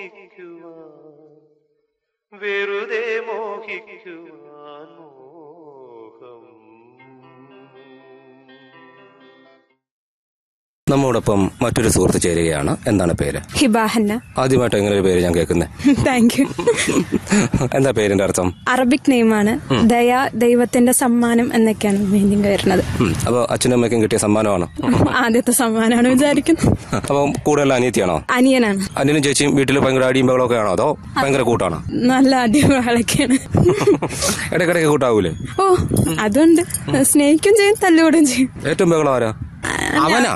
മോഹിക്കുവാൻ വെറുതെ മോഹിക്കുവാൻ മോഹം നമ്മോടൊപ്പം മറ്റൊരു സുഹൃത്ത് ചേരുകയാണ് എന്താണ് പേര് ഹിബാഹന്ന ആദ്യമായിട്ട് എങ്ങനെ ഒരു പേര് ഞാൻ കേൾക്കുന്നത് താങ്ക് യു എന്താ പേരിന്റെ അർത്ഥം അറബിക് നെയിമാണ് ദയ ദൈവത്തിന്റെ സമ്മാനം എന്നൊക്കെയാണ് മീനിങ് വരുന്നത് ഉം. അപ്പൊ അച്ഛനും അമ്മയ്ക്കും കിട്ടിയ സമ്മാനമാണ് ആദ്യത്തെ സമ്മാനമാണ് വിചാരിക്കുന്നത് അപ്പൊ കൂടുതൽ അനിയത്തിയാണോ അനിയനാണ് അനിയനും ചേച്ചിയും വീട്ടിൽ ഭയങ്കര അടിയും ബഹളമൊക്കെ ആണോ അതോ ഭയങ്കര കൂട്ടാണോ നല്ല അടിമകളൊക്കെയാണ് ഇടയ്ക്കിടയ്ക്ക് കൂട്ടാവൂലേ ഓ അതുണ്ട് സ്നേഹിക്കും ചെയ്യും തല്ലുകൂടും ചെയ്യും ഏറ്റവും ബഹളം ആരാ അവനാ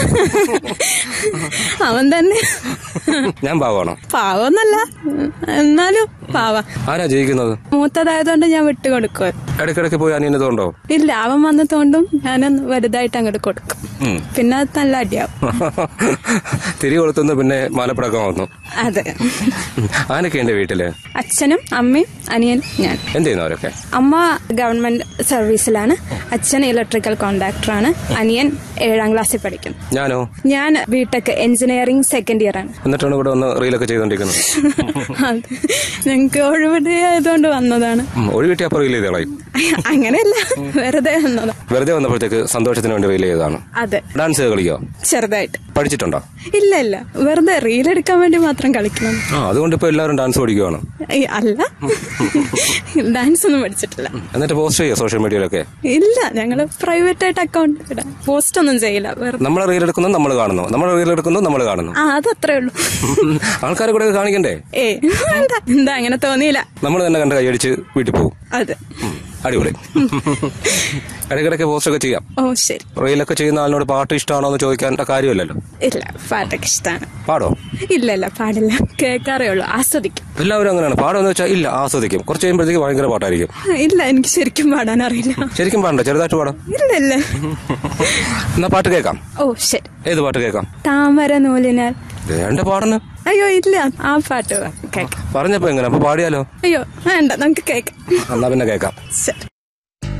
അവൻ തന്നെ ഞാൻ പാവാണോ പാവന്നല്ല എന്നാലും പാവ ആരാ ജയിക്കുന്നത് മൂത്തതായതുകൊണ്ട് ഞാൻ വിട്ടുകൊടുക്കും ഇടയ്ക്കിടയ്ക്ക് പോയി അനിയനത് ഉണ്ടോ ഇല്ല അവൻ വന്നതുകൊണ്ടും ഞാൻ വലുതായിട്ട് അങ്ങോട്ട് കൊടുക്കും ഉം. പിന്നെ അത് നല്ല അടിയാവും തിരി കൊളുത്തുന്നു പിന്നെ മാലപ്പടക്കം വന്നു അതെ ആനൊക്കെ എന്റെ വീട്ടില് അച്ഛനും അമ്മയും അനിയൻ ഞാൻ എന്ത് ചെയ്യുന്നു അവരൊക്കെ അമ്മ ഗവൺമെന്റ് സർവീസിലാണ് അച്ഛൻ ഇലക്ട്രിക്കൽ കോൺട്രാക്ടറാണ് അനിയൻ ഏഴാം ക്ലാസ്സിൽ പഠിക്കുന്നു ഞാനോ ഞാൻ ബിടെക് എഞ്ചിനീയറിംഗ് സെക്കൻഡ് ഇയർ ആണ് എന്നിട്ടാണ് ഇവിടെ വന്ന് റീലൊക്കെ ചെയ്തോണ്ടിരിക്കുന്നത് അത് ഞങ്ങൾക്ക് ഒഴിവിടെ ആയതുകൊണ്ട് വന്നതാണ് ഉം, ഒഴിവിട്ടി അപ്പൊ റീൽ ചെയ്ത് കളയും അങ്ങനെയല്ല വെറുതെ വന്നതാ വെറുതെ വന്നപ്പോഴത്തേക്ക് സന്തോഷത്തിന് വേണ്ടി റീൽ ചെയ്തതാണ് അതെ ഡാൻസ് കളിക്കോ ചെറുതായിട്ട് പഠിച്ചിട്ടുണ്ടോ ഇല്ല ഇല്ല വെറുതെ റീൽ എടുക്കാൻ വേണ്ടി മാത്രം കളിക്കണം ആ അതുകൊണ്ട് ഇപ്പൊ എല്ലാവരും ഡാൻസ് പഠിക്കുവാണ് ഏയ്, അല്ല ഡാൻസ് ഒന്നും പഠിച്ചിട്ടില്ല എന്നിട്ട് പോസ്റ്റ് ചെയ്യോ സോഷ്യൽ മീഡിയയിലൊക്കെ ഇല്ല ഞങ്ങള് പ്രൈവറ്റ് ആയിട്ട് അക്കൗണ്ട് ഇടാം പോസ്റ്റ് ഒന്നും ചെയ്യില്ല വെറുതെ നമ്മൾ റീൽ എടുക്കുന്നു നമ്മൾ കാണുന്നു നമ്മൾ റീൽ എടുക്കുന്നു നമ്മൾ കാണുന്നു ആ അതത്രേ ഉള്ളൂ ആൾക്കാരെ കൂടെ കാണിക്കണ്ടേ ഏ വേണ്ട എന്താ അങ്ങനെ തോന്നിയില്ല നമ്മൾ തന്നെ കണ്ട് കൈയടിച്ച് വീട്ടിൽ പോകും അതെ ഉം, അടിപൊളി ഇടയ്ക്കിടയ്ക്ക് പോസ്റ്റ് ഒക്കെ ചെയ്യാം ഓ ശരി റീലൊക്കെ ചെയ്യുന്ന ആളിനോട് പാട്ട് ഇഷ്ടമാണോ എന്ന് ചോദിക്കാൻ കാര്യമില്ലല്ലോ ഇല്ല പാട്ടൊക്കെ ഇഷ്ടമാണ് പാടോ ഇല്ല ഇല്ല പാടില്ല കേൾക്കാറേ ഉള്ളൂ ആസ്വദിക്കും എല്ലാവരും അങ്ങനെയാണ് പാടുമെന്ന് വെച്ചാൽ ഇല്ല ആസ്വദിക്കും കുറച്ച് കഴിയുമ്പോഴത്തേക്ക് ഭയങ്കര പാട്ടായിരിക്കും ഇല്ല എനിക്ക് ശരിക്കും പാടാൻ അറിയില്ല ശരിക്കും പാടണ്ട ചെറുതായിട്ട് പാടാം ഇല്ല ഇല്ല എന്നാ പാട്ട് കേൾക്കാം ഓ ശരി ഏത് പാട്ട് കേൾക്കാം താമര നൂലിനാൽ വേണ്ട പാടുന്നു അയ്യോ ഇല്ല ആ പാട്ട് കേൾക്കാം പറഞ്ഞപ്പോ എങ്ങനെ അപ്പൊ പാടിയാലോ അയ്യോ വേണ്ട നമുക്ക് കേൾക്കാം എന്നാ പിന്നെ കേൾക്കാം ശരി